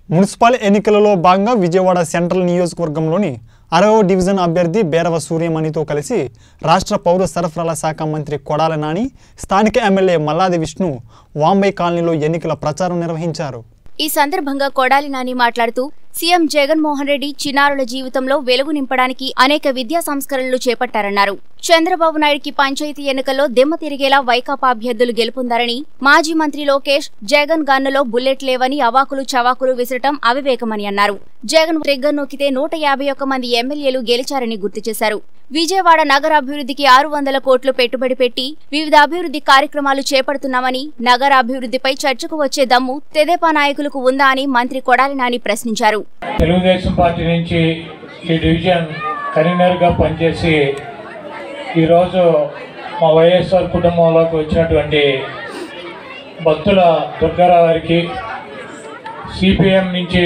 municipal ఎన్నికలలో భాగంగా Vijayawada central నియోజకవర్గంలోని అరవ డివిజన్ అభ్యర్థి బేరవ సూర్యమణితో కలిసి రాష్ట్ర పౌర సరఫరాల శాఖ మంత్రి కొడాల నాని స్థానిక ఎమ్మెల్యే మల్లాది విష్ణు వాంబై కాలనీలో ఎన్నికల ప్రచారం నిర్వహించారు ఈ సందర్భంగా కొడాలి నాని మాట్లాడుతూ సీఎం జగన్మోహన్ రెడ్డి చిన్నారుల జీవితంలో వెలుగు నింపడానికి అనేక విద్యా సంస్కరణలు చేపట్టారన్నారు చంద్రబాబు నాయుడికి పంచాయతీ ఎన్నికల్లో దిమ్మ తిరిగేలా వైకాపా అభ్యర్థులు గెలుపొందారని మాజీ మంత్రి లోకేష్ జగన్ గన్నులో బుల్లెట్ లేవని అవాకులు చవాకులు విసరటం అవివేకమని అన్నారు జగన్ ట్రిగ్గర్ నొక్కితే నూట యాభై ఒక్క మంది ఎమ్మెల్యేలు గెలిచారని గుర్తు చేశారు విజయవాడ నగర అభివృద్ధికి ఆరు వందల కోట్లు పెట్టుబడి పెట్టి వివిధ అభివృద్ధి కార్యక్రమాలు చేపడుతున్నామని నగర అభివృద్ధిపై చర్చకు వచ్చే దమ్ము తెదేపా నాయకులకు ఉందా అని మంత్రి కొడాలి నాని ప్రశ్నించారు తెలుగుదేశం పార్టీ నుంచి ఈ డివిజన్ కన్వీనర్గా పనిచేసి ఈరోజు మా వైఎస్ఆర్ కుటుంబంలోకి వచ్చినటువంటి భక్తుల దుర్గారావు గారికి సిపిఎం నుంచి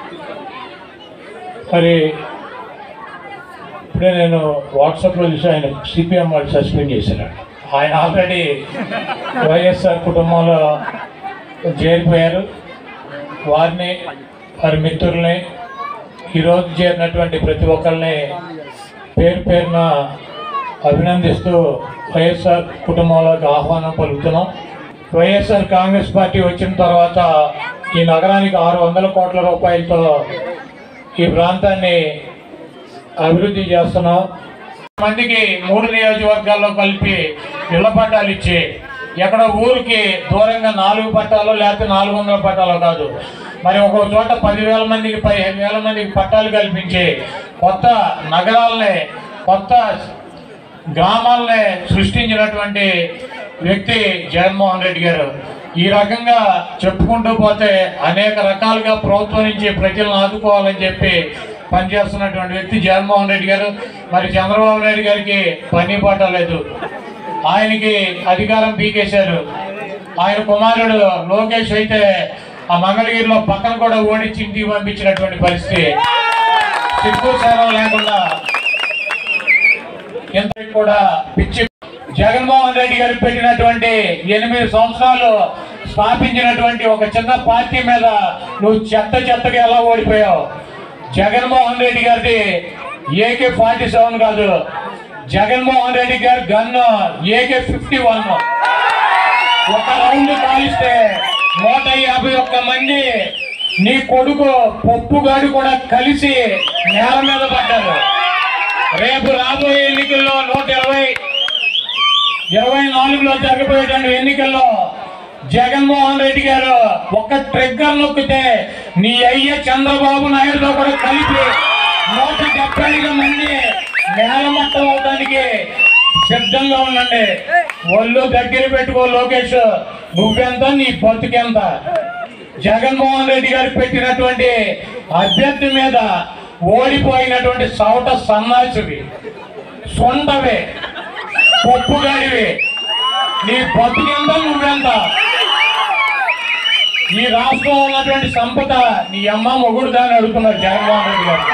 మరి ఇప్పుడే నేను వాట్సాప్లో చూసి ఆయన సిపిఎం వాళ్ళు సస్పెండ్ చేశారు ఆయన ఆల్రెడీ వైఎస్ఆర్ కుటుంబంలో చేరిపోయారు వారిని వారి మిత్రుల్ని ఈరోజు చేరినటువంటి ప్రతి ఒక్కరిని పేరు పేరున అభినందిస్తూ వైఎస్ఆర్ కుటుంబంలోకి ఆహ్వానం పలుకుతున్నాం వైఎస్ఆర్ కాంగ్రెస్ పార్టీ వచ్చిన తర్వాత ఈ నగరానికి ఆరు వందల కోట్ల రూపాయలతో ఈ ప్రాంతాన్ని అభివృద్ధి చేస్తున్నాం మందికి మూడు నియోజకవర్గాల్లో కలిపి ఇళ్ల పట్టాలు ఇచ్చి ఎక్కడ ఊరికి దూరంగా నాలుగు పట్టాలు లేకపోతే నాలుగు వందల పట్టాలు కాదు మరి ఒక చోట పదివేల మందికి పదిహేను వేల మందికి పట్టాలు కల్పించి కొత్త నగరాలనే కొత్త గ్రామాలనే సృష్టించినటువంటి వ్యక్తి జగన్మోహన్ రెడ్డి గారు ఈ రకంగా చెప్పుకుంటూ పోతే అనేక రకాలుగా ప్రభుత్వం నుంచి ప్రజలను ఆదుకోవాలని చెప్పి పనిచేస్తున్నటువంటి వ్యక్తి జగన్మోహన్ రెడ్డి గారు మరి చంద్రబాబు నాయుడు గారికి పని పట్టలేదు ఆయనకి అధికారం పీకేశారు ఆయన కుమారుడు లోకేష్ అయితే ఆ మంగళగిరిలో పక్కన కూడా ఓడించి ఇంటికి పంపించినటువంటి పరిస్థితి సిగ్గు సేవం లేకుండా ఎంత కూడా పిచ్చి జగన్మోహన్ రెడ్డి గారు పెట్టినటువంటి ఎనిమిది సంవత్సరాలు స్థాపించినటువంటి ఒక చిన్న పార్టీ మీద నువ్వు చెత్త చెత్తగా ఎలా ఓడిపోయావు జగన్మోహన్ రెడ్డి గారిది ఏకే ఫార్టీ సెవెన్ కాదు జగన్మోహన్ రెడ్డి గారి గన్ను ఏకే ఫిఫ్టీ వన్ ఒక రౌండ్ కాలిస్తే నూట యాభై ఒక్క మంది నీ కొడుకు పప్పుగాడు కూడా కలిసి నేల మీద పడ్డారు రేపు రాబోయే ఎన్నికల్లో నూట ఇరవై ఇరవై నాలుగులో జరగబోయేటువంటి ఎన్నికల్లో జగన్మోహన్ రెడ్డి గారు ఒక ట్రిగ్గర్ నొక్కితే నీ అయ్య చంద్రబాబు నాయుడుతో కూడా కలిపి నూట డెబ్బై ఐదు మంది నేలమట్టం అవడానికి సిద్ధంగా ఉండండి ఒళ్ళు దగ్గర పెట్టుకో లోకేష్ నువ్వెంత నీ బతుకెంత జగన్మోహన్ రెడ్డి గారు పెట్టినటువంటి అభ్యర్థి మీద ఓడిపోయినటువంటి సౌట సన్నాసివి సొంతవే పప్పుగాడివి నీ బతుకెంత నువ్వెంత ఈ రాష్ట్రంలో ఉన్నటువంటి సంపద నీ అమ్మ మొగుడు దాన్ని అడుగుతున్నారు జగన్మోహన్ రెడ్డి గారు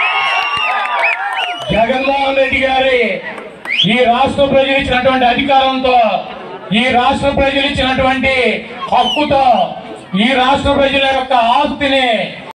జగన్మోహన్ రెడ్డి గారి ఈ రాష్ట్ర ప్రజలు ఇచ్చినటువంటి అధికారంతో ఈ రాష్ట్ర ప్రజలు ఇచ్చినటువంటి హక్కుతో ఈ రాష్ట్ర ప్రజల యొక్క ఆస్తిని